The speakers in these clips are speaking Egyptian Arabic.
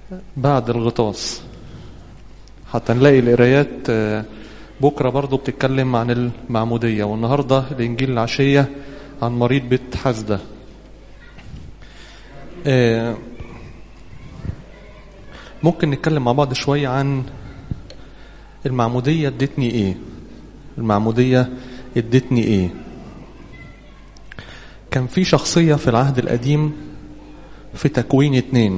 بعد الغطاس حتى نلاقي القرايات آه، بكرة برضو بتتكلم عن المعمودية والنهاردة الإنجيل العشية عن مريض بيت حسدة آه، ممكن نتكلم مع بعض شوية عن المعمودية ادتني ايه المعمودية ادتني ايه كان في شخصية في العهد القديم في تكوين اتنين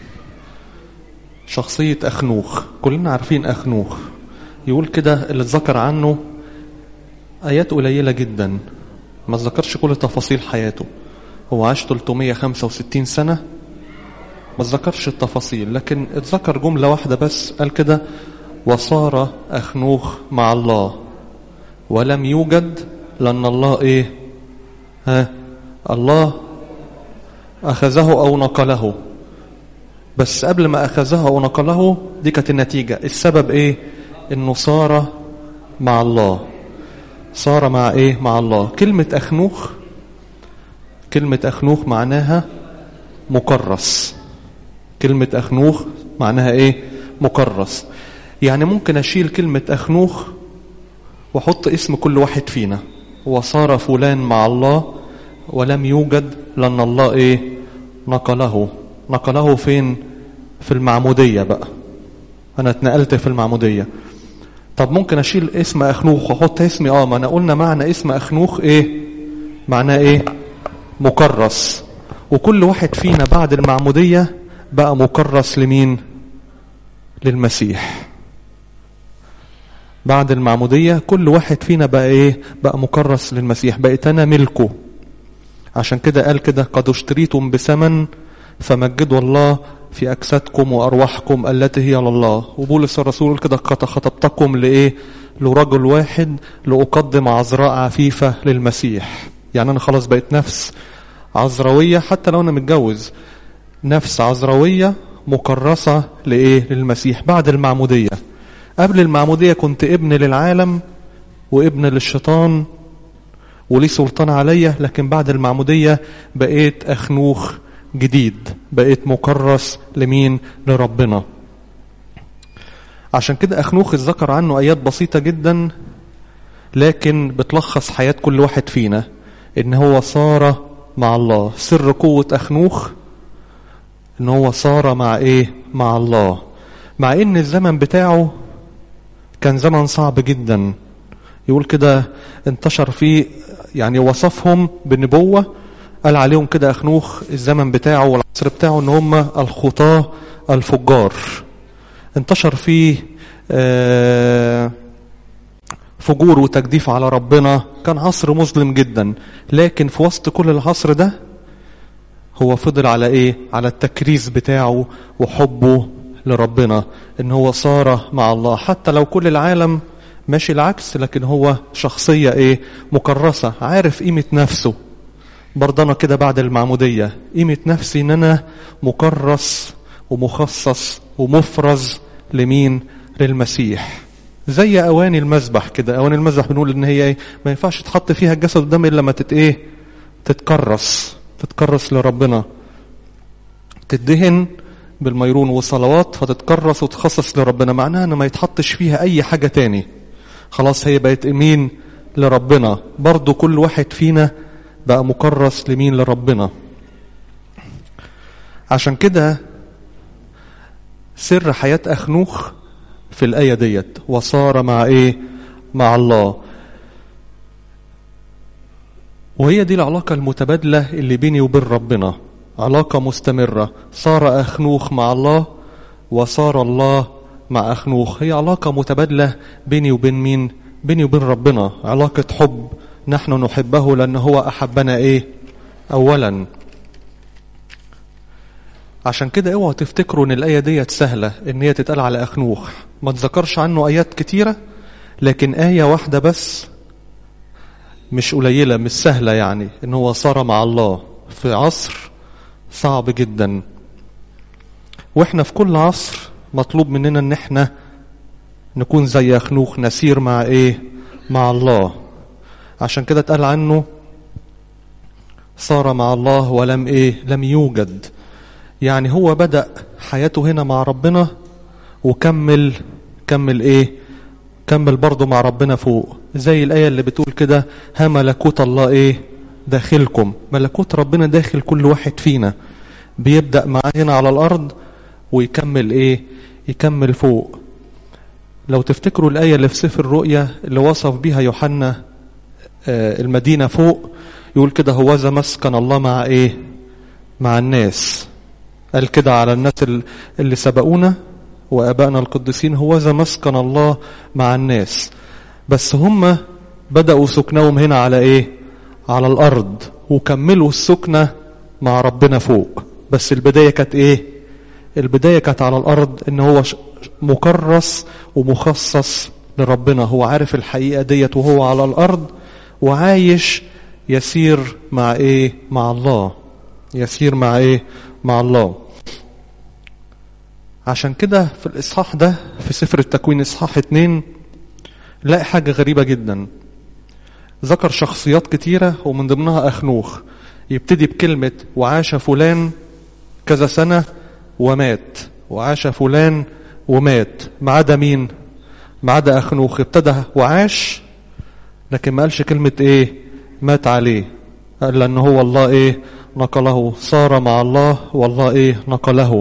شخصية أخنوخ كلنا عارفين أخنوخ يقول كده اللي اتذكر عنه آيات قليلة جدا ما ذكرش كل تفاصيل حياته هو عاش 365 سنة ما ذكرش التفاصيل لكن اتذكر جملة واحدة بس قال كده وصار أخنوخ مع الله ولم يوجد لأن الله إيه ها الله أخذه أو نقله بس قبل ما أخذه أو نقله دي كانت النتيجة السبب إيه إنه صار مع الله صار مع إيه مع الله كلمة أخنوخ كلمة أخنوخ معناها مكرس كلمة أخنوخ معناها إيه مكرس يعني ممكن أشيل كلمة أخنوخ وأحط اسم كل واحد فينا وصار فلان مع الله ولم يوجد لأن الله إيه نقله نقله فين في المعمودية بقى أنا اتنقلت في المعمودية طب ممكن أشيل اسم أخنوخ وأحط اسمي آه ما أنا قلنا معنى اسم أخنوخ إيه معناه إيه مكرس وكل واحد فينا بعد المعمودية بقى مكرس لمين للمسيح بعد المعمودية كل واحد فينا بقى ايه بقى مكرس للمسيح بقيت انا ملكه عشان كده قال كده قد اشتريتم بثمن فمجدوا الله في أجسادكم وأرواحكم التي هي لله وبولس الرسول كده قد خطبتكم لإيه لرجل واحد لأقدم عذراء عفيفة للمسيح يعني أنا خلاص بقيت نفس عذراوية حتى لو أنا متجوز نفس عذراوية مكرسة لإيه للمسيح بعد المعمودية قبل المعمودية كنت ابن للعالم وابن للشيطان وليه سلطان عليا لكن بعد المعمودية بقيت أخنوخ جديد بقيت مكرس لمين لربنا عشان كده أخنوخ اتذكر عنه آيات بسيطة جدا لكن بتلخص حياة كل واحد فينا إن هو صار مع الله سر قوة أخنوخ إن هو صار مع إيه مع الله مع إن الزمن بتاعه كان زمن صعب جدا يقول كده انتشر فيه يعني وصفهم بالنبوة قال عليهم كده أخنوخ الزمن بتاعه والعصر بتاعه ان هم الخطاة الفجار انتشر فيه آه فجور وتجديف على ربنا كان عصر مظلم جدا لكن في وسط كل العصر ده هو فضل على ايه على التكريس بتاعه وحبه لربنا ان هو صار مع الله حتى لو كل العالم ماشي العكس لكن هو شخصية ايه مكرسة عارف قيمة نفسه برضه انا كده بعد المعمودية قيمة نفسي ان انا مكرس ومخصص ومفرز لمين للمسيح زي اواني المذبح كده اواني المذبح بنقول ان هي ايه ما ينفعش تحط فيها الجسد قدام الا لما تت ايه تتكرس تتكرس لربنا تدهن بالميرون والصلوات فتتكرس وتخصص لربنا معناها ان ما يتحطش فيها اي حاجة تاني خلاص هي بقت امين لربنا برضو كل واحد فينا بقى مكرس لمين لربنا عشان كده سر حياة أخنوخ في الآية ديت وصار مع إيه مع الله وهي دي العلاقة المتبادلة اللي بيني وبين ربنا علاقة مستمرة صار أخنوخ مع الله وصار الله مع أخنوخ هي علاقة متبادلة بيني وبين مين بيني وبين ربنا علاقة حب نحن نحبه لأن هو أحبنا إيه أولا عشان كده اوعوا تفتكروا ان الآية ديت سهلة ان هي تتقال على أخنوخ ما تذكرش عنه آيات كتيرة لكن آية واحدة بس مش قليلة مش سهلة يعني ان هو صار مع الله في عصر صعب جدا واحنا في كل عصر مطلوب مننا ان احنا نكون زي أخنوخ نسير مع ايه مع الله عشان كده اتقال عنه صار مع الله ولم ايه لم يوجد يعني هو بدأ حياته هنا مع ربنا وكمل كمل ايه كمل برضه مع ربنا فوق زي الآية اللي بتقول كده ها ملكوت الله ايه داخلكم ملكوت ربنا داخل كل واحد فينا بيبدأ معاه هنا على الأرض ويكمل ايه يكمل فوق لو تفتكروا الآية اللي في سفر الرؤيا اللي وصف بيها يوحنا آه المدينة فوق يقول كده هوذا مسكن الله مع ايه مع الناس قال كده على الناس اللي سبقونا وابائنا القديسين هوذا مسكن الله مع الناس بس هم بدأوا سكنهم هنا على ايه على الارض وكملوا السكنة مع ربنا فوق بس البداية كانت ايه البداية كانت على الارض ان هو مكرس ومخصص لربنا هو عارف الحقيقة ديت وهو على الارض وعايش يسير مع ايه مع الله يسير مع ايه مع الله عشان كده في الاصحاح ده في سفر التكوين اصحاح اتنين لاقي حاجة غريبة جدا ذكر شخصيات كتيرة ومن ضمنها أخنوخ يبتدي بكلمة وعاش فلان كذا سنة ومات وعاش فلان ومات ما عدا مين ما عدا أخنوخ ابتدى وعاش لكن ما قالش كلمة ايه مات عليه قال لأن هو الله ايه نقله صار مع الله والله ايه نقله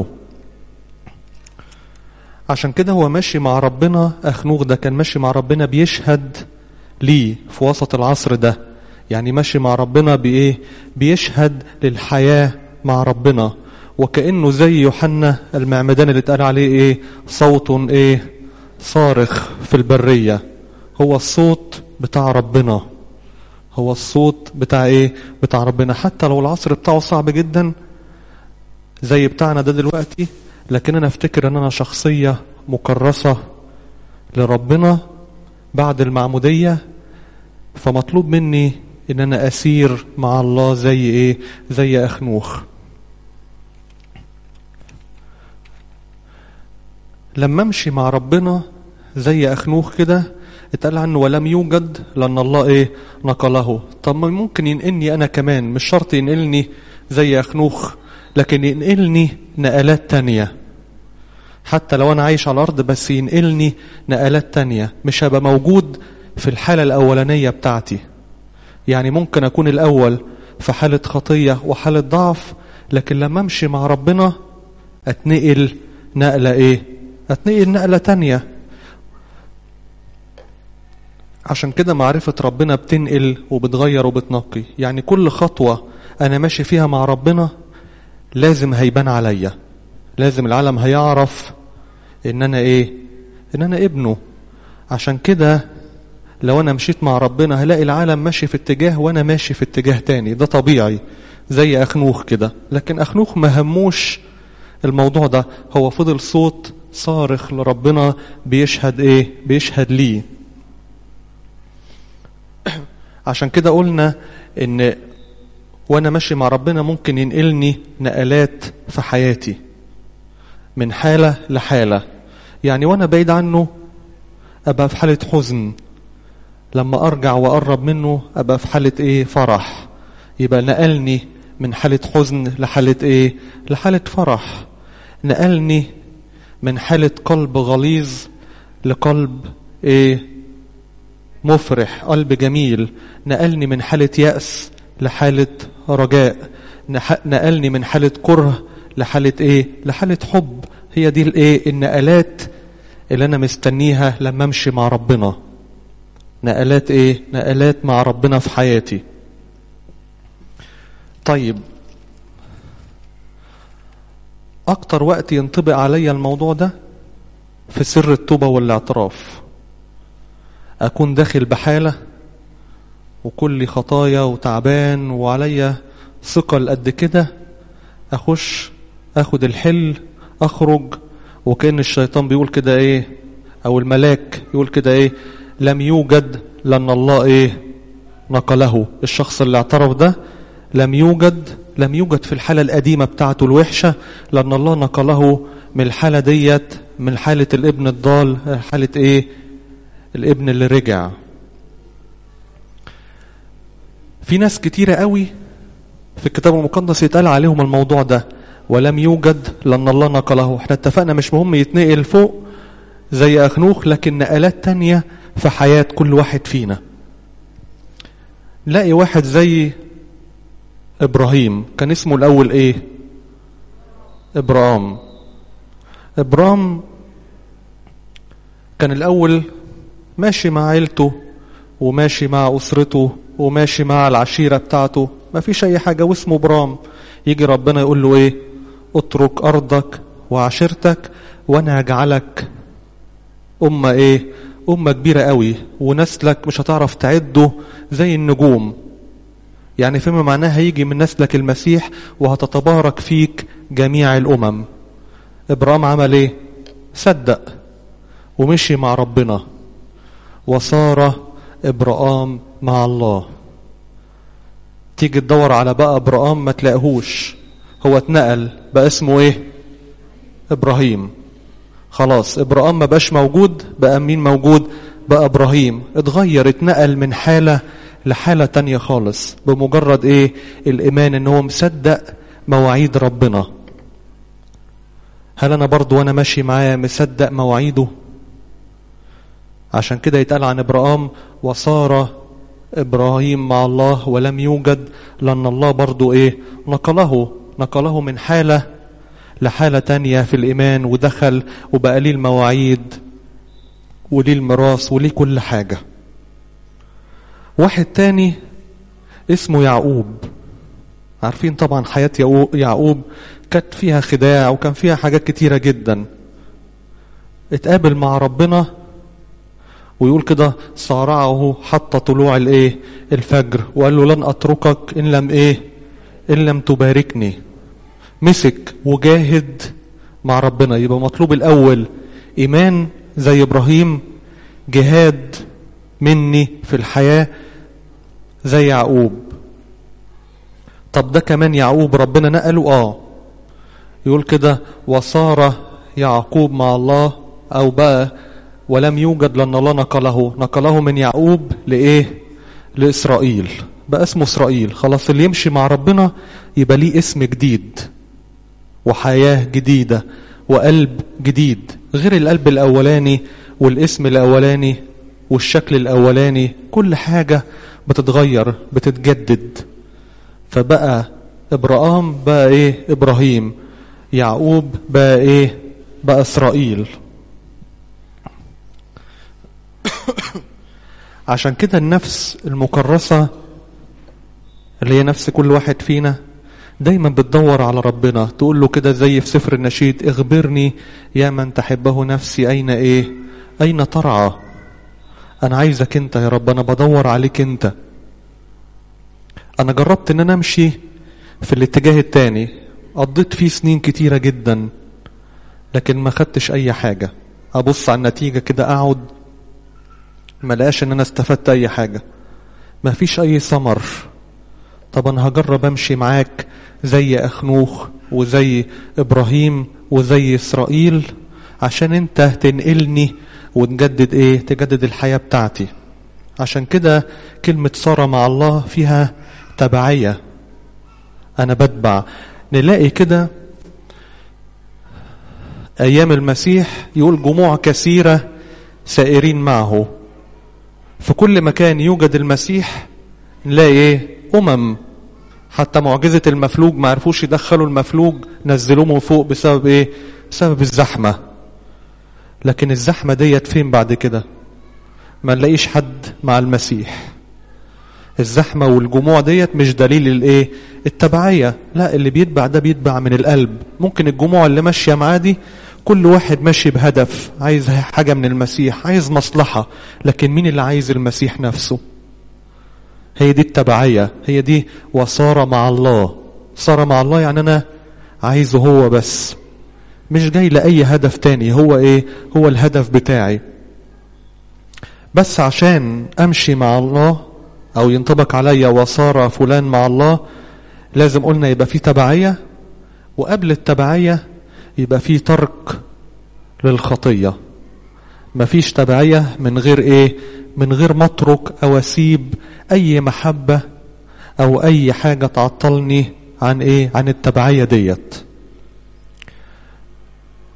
عشان كده هو ماشي مع ربنا أخنوخ ده كان ماشي مع ربنا بيشهد ليه في وسط العصر ده يعني ماشي مع ربنا بإيه بيشهد للحياة مع ربنا وكأنه زي يوحنا المعمدان اللي اتقال عليه إيه صوت إيه صارخ في البرية هو الصوت بتاع ربنا هو الصوت بتاع إيه بتاع ربنا حتى لو العصر بتاعه صعب جدا زي بتاعنا ده دلوقتي لكن أنا أفتكر أن أنا شخصية مكرسة لربنا بعد المعمودية فمطلوب مني ان انا اسير مع الله زي ايه زي اخنوخ لما امشي مع ربنا زي اخنوخ كده اتقال عنه ولم يوجد لان الله ايه نقله طب ما ممكن ينقلني انا كمان مش شرط ينقلني زي اخنوخ لكن ينقلني نقلات تانية حتى لو انا عايش على الارض بس ينقلني نقلات تانية مش هبقى موجود في الحالة الاولانية بتاعتي يعني ممكن اكون الاول في حالة خطية وحالة ضعف لكن لما امشي مع ربنا اتنقل نقلة ايه اتنقل نقلة تانية عشان كده معرفة ربنا بتنقل وبتغير وبتنقي يعني كل خطوة انا ماشي فيها مع ربنا لازم هيبان عليا لازم العالم هيعرف ان انا ايه ان انا ابنه عشان كده لو انا مشيت مع ربنا هلاقي العالم ماشي في اتجاه وانا ماشي في اتجاه تاني ده طبيعي زي اخنوخ كده لكن اخنوخ ما هموش الموضوع ده هو فضل صوت صارخ لربنا بيشهد ايه بيشهد ليه عشان كده قلنا ان وانا ماشي مع ربنا ممكن ينقلني نقلات في حياتي من حالة لحالة يعني وانا بعيد عنه ابقى في حالة حزن لما ارجع واقرب منه ابقى في حالة ايه فرح يبقى نقلني من حالة حزن لحالة ايه لحالة فرح نقلني من حالة قلب غليظ لقلب ايه مفرح قلب جميل نقلني من حالة يأس لحالة رجاء نقلني من حالة كره لحالة ايه لحالة حب هي دي الايه النقلات اللي انا مستنيها لما امشي مع ربنا نقلات ايه نقلات مع ربنا في حياتي طيب اكتر وقت ينطبق عليا الموضوع ده في سر التوبة والاعتراف اكون داخل بحالة وكل خطايا وتعبان وعليا ثقل قد كده اخش اخد الحل اخرج وكأن الشيطان بيقول كده ايه او الملاك يقول كده ايه لم يوجد لان الله ايه نقله الشخص اللي اعترف ده لم يوجد لم يوجد في الحالة القديمة بتاعته الوحشة لان الله نقله من الحالة ديت من حالة الابن الضال حالة ايه الابن اللي رجع في ناس كتيرة قوي في الكتاب المقدس يتقال عليهم الموضوع ده ولم يوجد لأن الله نقله احنا اتفقنا مش مهم يتنقل فوق زي أخنوخ لكن نقلات تانية في حياة كل واحد فينا لاقي واحد زي إبراهيم كان اسمه الأول إيه إبرام إبرام كان الأول ماشي مع عيلته وماشي مع أسرته وماشي مع العشيرة بتاعته ما فيش أي حاجة واسمه برام يجي ربنا يقول له إيه اترك أرضك وعشيرتك وأنا هجعلك أمة إيه أمة كبيرة قوي ونسلك مش هتعرف تعده زي النجوم يعني فيما معناه هيجي من نسلك المسيح وهتتبارك فيك جميع الأمم إبرام عمل إيه صدق ومشي مع ربنا وصار إبرام مع الله تيجي تدور على بقى إبرام ما تلاقيهوش هو اتنقل بقى اسمه ايه إبراهيم خلاص إبرام ما بقاش موجود بقى مين موجود بقى إبراهيم اتغير اتنقل من حالة لحالة تانية خالص بمجرد ايه الإيمان ان هو مصدق مواعيد ربنا هل أنا برضو وأنا ماشي معاه مصدق مواعيده عشان كده يتقال عن إبراهيم وصار إبراهيم مع الله ولم يوجد لأن الله برضو إيه نقله نقله من حالة لحالة تانية في الإيمان ودخل وبقى ليه المواعيد وليه الميراث وليه كل حاجة واحد تاني اسمه يعقوب عارفين طبعا حياة يعقوب كانت فيها خداع وكان فيها حاجات كتيرة جدا اتقابل مع ربنا ويقول كده صارعه حتى طلوع الايه الفجر وقال له لن اتركك ان لم ايه ان لم تباركني مسك وجاهد مع ربنا يبقى مطلوب الاول ايمان زي ابراهيم جهاد مني في الحياه زي يعقوب طب ده كمان يعقوب ربنا نقله اه يقول كده وصار يعقوب مع الله او بقى ولم يوجد لأن الله نقله نقله من يعقوب لإيه لإسرائيل بقى اسمه إسرائيل خلاص اللي يمشي مع ربنا يبقى ليه اسم جديد وحياة جديدة وقلب جديد غير القلب الأولاني والاسم الأولاني والشكل الأولاني كل حاجة بتتغير بتتجدد فبقى إبراهام بقى إيه إبراهيم يعقوب بقى إيه بقى إسرائيل عشان كده النفس المكرسة اللي هي نفس كل واحد فينا دايما بتدور على ربنا تقول له كده زي في سفر النشيد اخبرني يا من تحبه نفسي اين ايه اين ترعى انا عايزك انت يا رب انا بدور عليك انت انا جربت ان انا امشي في الاتجاه التاني قضيت فيه سنين كتيرة جدا لكن ما خدتش اي حاجة ابص على النتيجة كده اقعد ما لقاش ان انا استفدت اي حاجة ما فيش اي ثمر طب انا هجرب امشي معاك زي اخنوخ وزي ابراهيم وزي اسرائيل عشان انت تنقلني وتجدد ايه تجدد الحياة بتاعتي عشان كده كلمة صار مع الله فيها تبعية انا بتبع نلاقي كده ايام المسيح يقول جموع كثيرة سائرين معه في كل مكان يوجد المسيح نلاقي ايه امم حتى معجزة المفلوج ما عرفوش يدخلوا المفلوج نزلوه من فوق بسبب ايه بسبب الزحمة لكن الزحمة ديت فين بعد كده ما نلاقيش حد مع المسيح الزحمة والجموع ديت مش دليل الايه التبعية لا اللي بيتبع ده بيتبع من القلب ممكن الجموع اللي ماشية معاه دي كل واحد ماشي بهدف عايز حاجة من المسيح عايز مصلحة لكن مين اللي عايز المسيح نفسه هي دي التبعية هي دي وصار مع الله صار مع الله يعني أنا عايزه هو بس مش جاي لأي هدف تاني هو إيه هو الهدف بتاعي بس عشان أمشي مع الله أو ينطبق عليا وصار فلان مع الله لازم قلنا يبقى في تبعية وقبل التبعية يبقى في ترك للخطية مفيش تبعية من غير ايه من غير ما اترك او اسيب اي محبة او اي حاجة تعطلني عن ايه عن التبعية ديت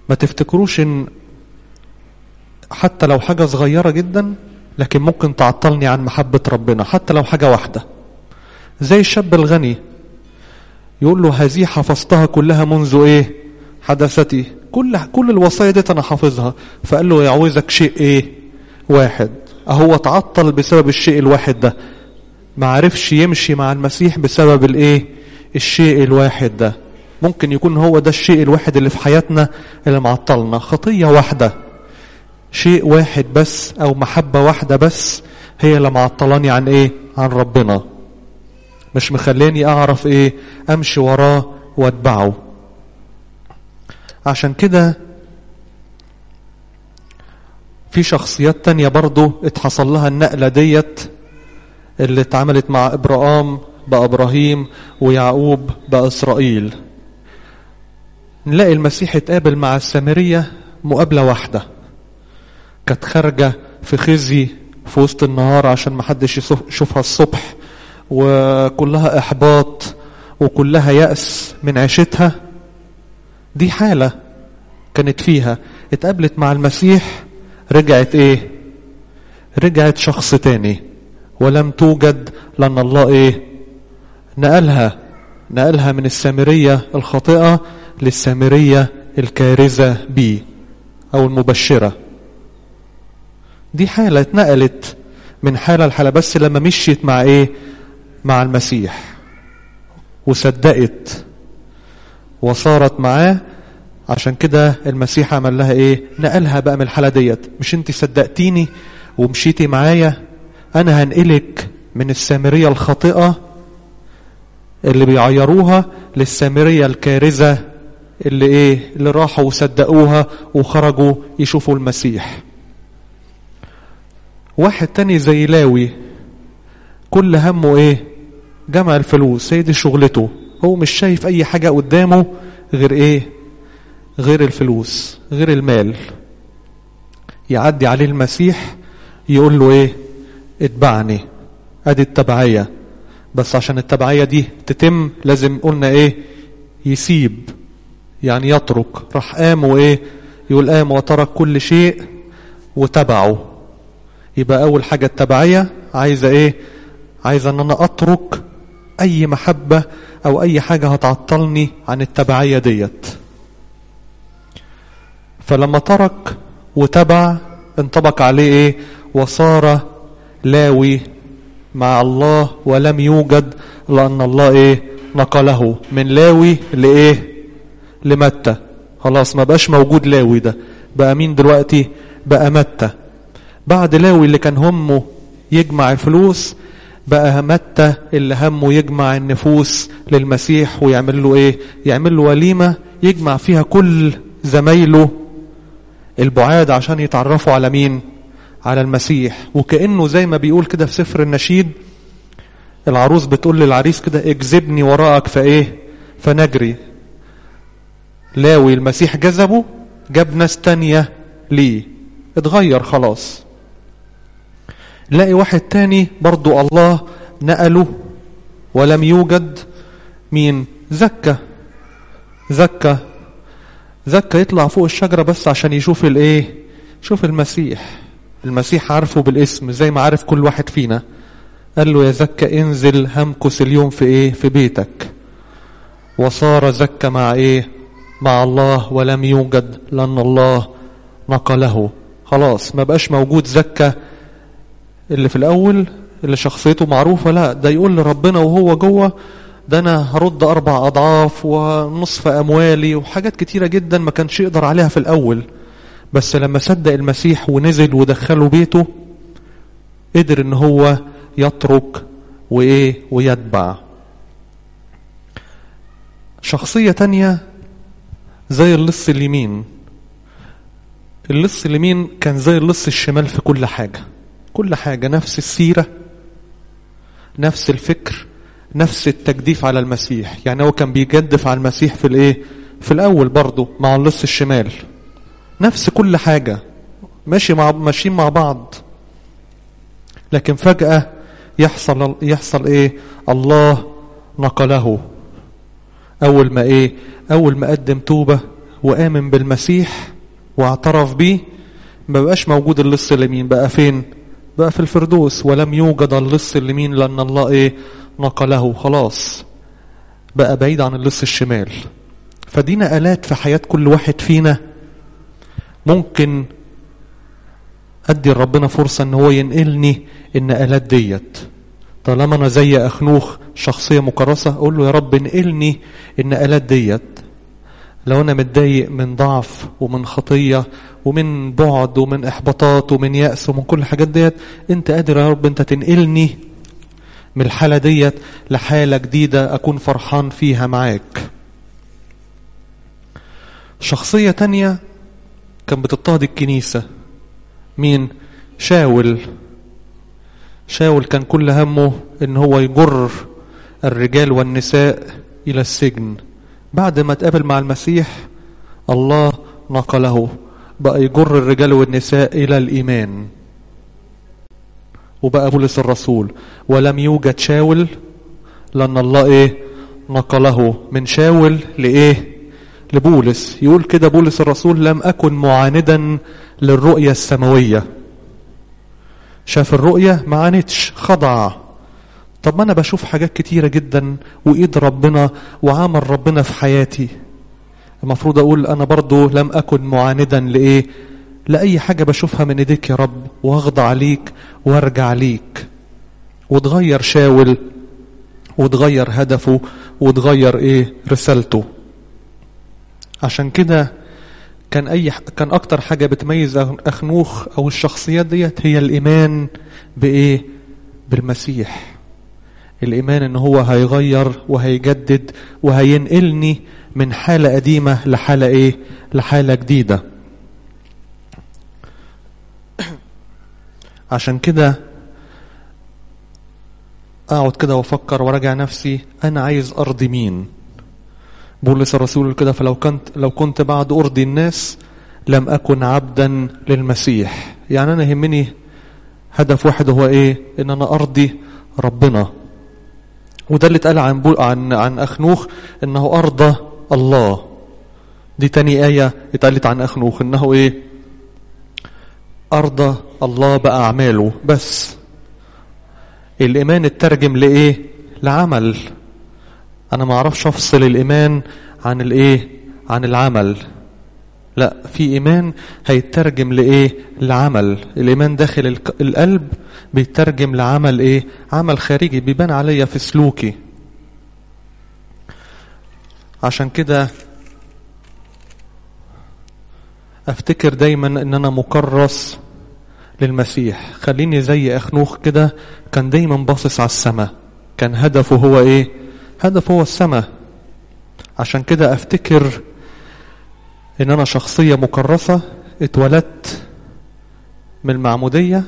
ما تفتكروش ان حتى لو حاجة صغيرة جدا لكن ممكن تعطلني عن محبة ربنا حتى لو حاجة واحدة زي الشاب الغني يقول له هذه حفظتها كلها منذ ايه حدثتي كل كل الوصايا دي انا حافظها فقال له يعوزك شيء ايه واحد اهو تعطل بسبب الشيء الواحد ده ما عرفش يمشي مع المسيح بسبب الايه الشيء الواحد ده ممكن يكون هو ده الشيء الواحد اللي في حياتنا اللي معطلنا خطية واحدة شيء واحد بس او محبة واحدة بس هي اللي معطلاني عن ايه عن ربنا مش مخلاني اعرف ايه امشي وراه واتبعه عشان كده في شخصيات تانية برضو اتحصل لها النقلة ديت اللي اتعملت مع ابراهام بابراهيم ويعقوب باسرائيل نلاقي المسيح اتقابل مع السامرية مقابلة واحدة كانت خارجة في خزي في وسط النهار عشان محدش يشوفها الصبح وكلها إحباط وكلها يأس من عيشتها دي حالة كانت فيها اتقابلت مع المسيح رجعت ايه رجعت شخص تاني ولم توجد لأن الله ايه نقلها نقلها من السامرية الخاطئة للسامرية الكارزة بي أو المبشرة دي حالة اتنقلت من حالة لحالة بس لما مشيت مع ايه مع المسيح وصدقت وصارت معاه عشان كده المسيح عمل لها ايه نقلها بقى من الحالة ديت مش انت صدقتيني ومشيتي معايا انا هنقلك من السامرية الخاطئة اللي بيعيروها للسامرية الكارزة اللي ايه اللي راحوا وصدقوها وخرجوا يشوفوا المسيح واحد تاني زي لاوي كل همه ايه جمع الفلوس هي دي شغلته هو مش شايف اي حاجة قدامه غير ايه غير الفلوس غير المال يعدي عليه المسيح يقول له ايه اتبعني ادي التبعية بس عشان التبعية دي تتم لازم قلنا ايه يسيب يعني يترك راح قام وايه يقول قام وترك كل شيء وتبعه يبقى اول حاجة التبعية عايزة ايه عايزة ان انا اترك اي محبة او اي حاجة هتعطلني عن التبعية ديت فلما ترك وتبع انطبق عليه ايه وصار لاوي مع الله ولم يوجد لان الله ايه نقله من لاوي لايه لمتى خلاص ما بقاش موجود لاوي ده بقى مين دلوقتي بقى متى بعد لاوي اللي كان همه يجمع الفلوس بقى متى اللي همه يجمع النفوس للمسيح ويعمل له ايه يعمل له وليمة يجمع فيها كل زمايله البعاد عشان يتعرفوا على مين على المسيح وكأنه زي ما بيقول كده في سفر النشيد العروس بتقول للعريس كده اجذبني وراءك فايه فنجري لاوي المسيح جذبه جاب ناس تانية ليه اتغير خلاص نلاقي واحد تاني برضو الله نقله ولم يوجد مين زكى زكى زكى يطلع فوق الشجرة بس عشان يشوف الايه شوف المسيح المسيح عارفه بالاسم زي ما عارف كل واحد فينا قال له يا زكى انزل همكس اليوم في ايه في بيتك وصار زكى مع ايه مع الله ولم يوجد لان الله نقله خلاص ما بقاش موجود زكى اللي في الاول اللي شخصيته معروفة لا ده يقول لربنا وهو جوه ده انا هرد اربع اضعاف ونصف اموالي وحاجات كتيرة جدا ما كانش يقدر عليها في الاول بس لما صدق المسيح ونزل ودخله بيته قدر ان هو يترك وايه ويتبع شخصية تانية زي اللص اليمين اللص اليمين كان زي اللص الشمال في كل حاجة كل حاجة نفس السيرة نفس الفكر نفس التجديف على المسيح يعني هو كان بيجدف على المسيح في الايه في الاول برضه مع اللص الشمال نفس كل حاجة ماشي مع ماشيين مع بعض لكن فجأة يحصل يحصل ايه الله نقله اول ما ايه اول ما قدم توبة وآمن بالمسيح واعترف بيه ما بقاش موجود اللص اليمين بقى فين بقى في الفردوس ولم يوجد اللص اليمين لأن الله ايه نقله خلاص بقى بعيد عن اللص الشمال فدي نقلات في حياة كل واحد فينا ممكن ادي لربنا فرصة ان هو ينقلني النقلات ديت طالما انا زي اخنوخ شخصية مكرسة اقول له يا رب انقلني النقلات ديت لو انا متضايق من ضعف ومن خطية ومن بعد ومن احباطات ومن يأس ومن كل الحاجات ديت انت قادر يا رب انت تنقلني من الحالة ديت لحالة جديدة اكون فرحان فيها معاك شخصية تانية كان بتضطهد الكنيسة مين شاول شاول كان كل همه ان هو يجر الرجال والنساء الى السجن بعد ما تقابل مع المسيح الله نقله بقى يجر الرجال والنساء الى الايمان وبقى بولس الرسول ولم يوجد شاول لان الله ايه نقله من شاول لايه لبولس يقول كده بولس الرسول لم اكن معاندا للرؤية السماوية شاف الرؤية ما عانتش خضع طب ما انا بشوف حاجات كتيرة جدا وايد ربنا وعمل ربنا في حياتي المفروض اقول انا برضو لم اكن معاندا لايه لاي حاجة بشوفها من ايديك يا رب واخضع ليك وارجع ليك وتغير شاول وتغير هدفه وتغير ايه رسالته عشان كده كان اي كان اكتر حاجه بتميز اخنوخ او الشخصيات ديت هي الايمان بايه بالمسيح الايمان ان هو هيغير وهيجدد وهينقلني من حاله قديمه لحاله ايه لحاله جديده عشان كده اقعد كده وافكر وراجع نفسي انا عايز ارضي مين بولس الرسول كده فلو كنت لو كنت بعد ارضي الناس لم اكن عبدا للمسيح يعني انا يهمني هدف واحد هو ايه ان انا ارضي ربنا وده اللي اتقال عن بول عن عن اخنوخ انه ارضى الله دي تاني آية اتقالت عن أخنوخ إنه إيه أرضى الله بأعماله بس الإيمان اترجم لإيه لعمل أنا ما أعرفش أفصل الإيمان عن الإيه عن العمل لا في إيمان هيترجم لإيه لعمل الإيمان داخل القلب بيترجم لعمل إيه عمل خارجي بيبان عليا في سلوكي عشان كده افتكر دايما ان انا مكرس للمسيح خليني زي اخنوخ كده كان دايما باصص على السماء كان هدفه هو ايه هدفه هو السماء عشان كده افتكر ان انا شخصية مكرسة اتولدت من المعمودية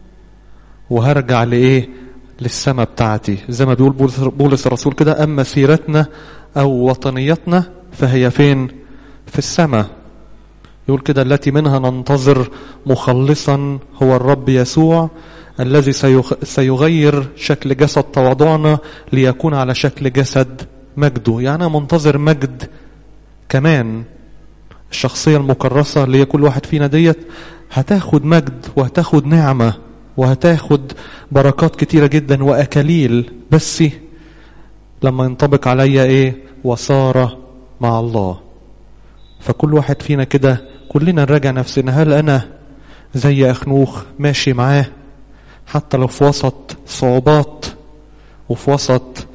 وهرجع لايه للسماء بتاعتي زي ما بيقول بولس الرسول كده اما سيرتنا او وطنيتنا فهي فين في السماء يقول كده التي منها ننتظر مخلصا هو الرب يسوع الذي سيغير شكل جسد تواضعنا ليكون على شكل جسد مجده يعني أنا منتظر مجد كمان الشخصية المكرسة اللي هي كل واحد فينا ديت هتاخد مجد وهتاخد نعمة وهتاخد بركات كتيرة جدا وأكاليل بس لما ينطبق عليا ايه وصار مع الله فكل واحد فينا كده كلنا نراجع نفسنا هل انا زي اخنوخ ماشي معاه حتى لو في وسط صعوبات وفي وسط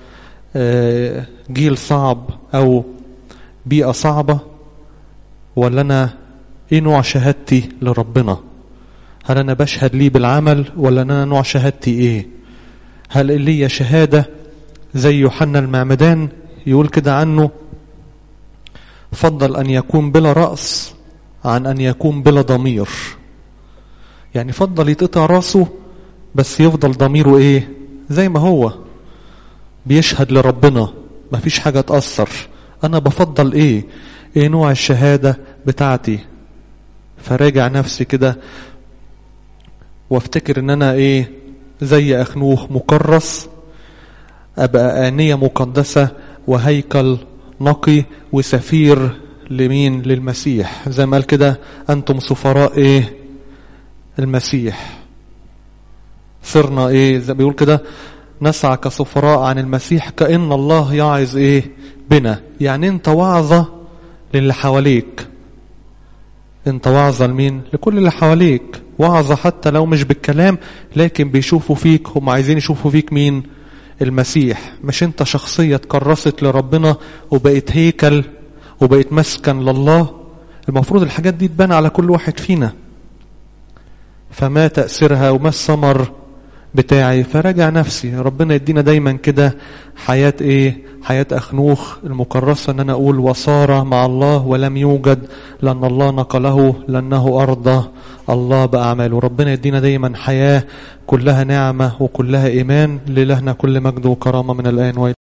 جيل صعب او بيئة صعبة ولا انا ايه نوع شهادتي لربنا هل انا بشهد ليه بالعمل ولا انا نوع شهادتي ايه هل لي شهادة زي يوحنا المعمدان يقول كده عنه فضل أن يكون بلا رأس عن أن يكون بلا ضمير يعني فضل يتقطع راسه بس يفضل ضميره إيه زي ما هو بيشهد لربنا ما فيش حاجة تأثر أنا بفضل إيه إيه نوع الشهادة بتاعتي فراجع نفسي كده وافتكر ان انا ايه زي اخنوخ مكرس ابقى آنية مقدسة وهيكل نقي وسفير لمين للمسيح زي ما قال كده أنتم سفراء إيه المسيح صرنا إيه زي بيقول كده نسعى كسفراء عن المسيح كأن الله يعظ إيه بنا يعني أنت وعظة للي حواليك انت وعظة لمين لكل اللي حواليك وعظة حتى لو مش بالكلام لكن بيشوفوا فيك هم عايزين يشوفوا فيك مين المسيح مش انت شخصية اتكرست لربنا وبقيت هيكل وبقيت مسكن لله المفروض الحاجات دي تبان على كل واحد فينا فما تأثيرها وما الثمر بتاعي فراجع نفسي ربنا يدينا دايما كده حياة ايه حياة اخنوخ المكرسة ان انا اقول وصار مع الله ولم يوجد لان الله نقله لانه ارضى الله باعماله ربنا يدينا دايما حياة كلها نعمة وكلها ايمان للهنا كل مجد وكرامة من الان